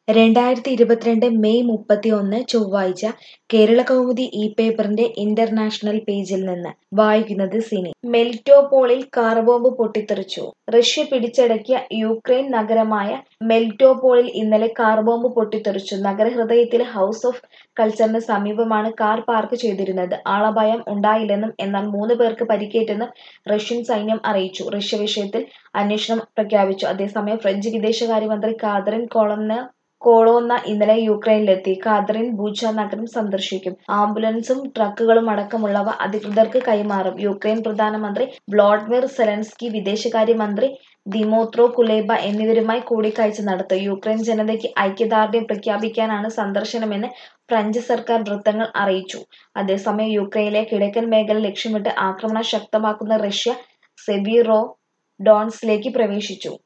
രണ്ടായിരത്തി ഇരുപത്തിരണ്ട് മെയ് മുപ്പത്തിയൊന്ന് ചൊവ്വാഴ്ച കേരളകൗമുദി ഈ പേപ്പറിന്റെ ഇന്റർനാഷണൽ പേജിൽ നിന്ന് വായിക്കുന്നത് സിനി മെലിറ്റോപോളിൽ കാർ ബോംബ് പൊട്ടിത്തെറിച്ചു റഷ്യ പിടിച്ചടക്കിയ യുക്രൈൻ നഗരമായ മെലിറ്റോപോളിൽ ഇന്നലെ കാർ ബോംബ് പൊട്ടിത്തെറിച്ചു നഗരഹൃദയത്തിലെ ഹൗസ് ഓഫ് കൾച്ചറിന് സമീപമാണ് കാർ പാർക്ക് ചെയ്തിരുന്നത് ആളപായം ഉണ്ടായില്ലെന്നും എന്നാൽ മൂന്ന് പേർക്ക് പരിക്കേറ്റെന്നും റഷ്യൻ സൈന്യം അറിയിച്ചു റഷ്യ വിഷയത്തിൽ അന്വേഷണം പ്രഖ്യാപിച്ചു അതേസമയം ഫ്രഞ്ച് വിദേശകാര്യമന്ത്രി കാതറിൻ കൊളൊന്ന കോളോന്ന ഇന്നലെ യുക്രൈനിലെത്തി കാതറിൻ ബൂച്ച നഗരം സന്ദർശിക്കും ആംബുലൻസും ട്രക്കുകളും അടക്കമുള്ളവ അധികൃതർക്ക് കൈമാറും യുക്രൈൻ പ്രധാനമന്ത്രി വ്ളോഡിമിർ സെലൻസ്കി വിദേശകാര്യമന്ത്രി ദിമോത്രോ കുലേബ എന്നിവരുമായി കൂടിക്കാഴ്ച നടത്തും യുക്രൈൻ ജനതയ്ക്ക് ഐക്യദാർഢ്യം പ്രഖ്യാപിക്കാനാണ് സന്ദർശനമെന്ന് ഫ്രഞ്ച് സർക്കാർ വൃത്തങ്ങൾ അറിയിച്ചു അതേസമയം യുക്രൈനിലെ കിഴക്കൻ മേഖല ലക്ഷ്യമിട്ട് ആക്രമണം ശക്തമാക്കുന്ന റഷ്യ സെവിറോ ഡോൺസിലേക്ക് പ്രവേശിച്ചു